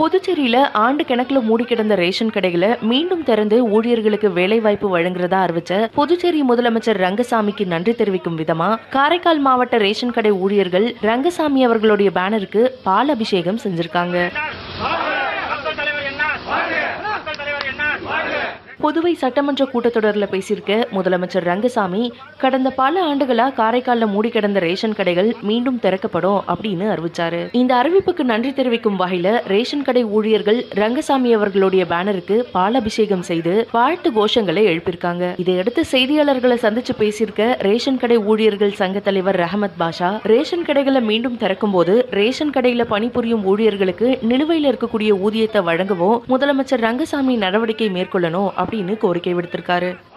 புதுச்சேரியில ஆண்டு கணக்குல மூடி கிடந்த ரேஷன் கடைகளை மீண்டும் திறந்து ஊழியர்களுக்கு வேலைவாய்ப்பு வழங்குறதா அறிவிச்ச புதுச்சேரி முதலமைச்சர் ரங்கசாமிக்கு நன்றி தெரிவிக்கும் விதமா காரைக்கால் மாவட்ட ரேஷன் கடை ஊழியர்கள் ரங்கசாமி அவர்களுடைய பேனருக்கு பால் அபிஷேகம் செஞ்சிருக்காங்க மக்கள் தலைவர் என்ன மக்கள் தலைவர் என்ன புதுவை சட்டமன்ற கூட்டத்தொடரில் பேசியிருக்க முதலமைச்சர் ரங்கசாமி கடந்த பல ஆண்டுகளா காரைக்கால்ல மூடி கிடந்த ரேஷன் கடைகள் மீண்டும் திறக்கப்படும் அப்படின்னு அறிவிச்சாரு இந்த அறிவிப்புக்கு நன்றி தெரிவிக்கும் வகையில ரேஷன் கடை ஊழியர்கள் ரங்கசாமி அவர்களுடைய பேனருக்கு பாலாபிஷேகம் செய்து வாழ்த்து கோஷங்களை எழுப்பியிருக்காங்க இதையடுத்து செய்தியாளர்களை சந்திச்சு பேசியிருக்க ரேஷன் கடை ஊழியர்கள் சங்க தலைவர் ரஹமத் பாஷா ரேஷன் கடைகளை மீண்டும் திறக்கும் போது ரேஷன் கடையில பணிபுரியும் ஊழியர்களுக்கு நிலுவையில் இருக்கக்கூடிய ஊதியத்தை வழங்கவும் முதலமைச்சர் ரங்கசாமி நடவடிக்கை மேற்கொள்ளணும் அப்படின்னு கோரிக்கை விடுத்திருக்காரு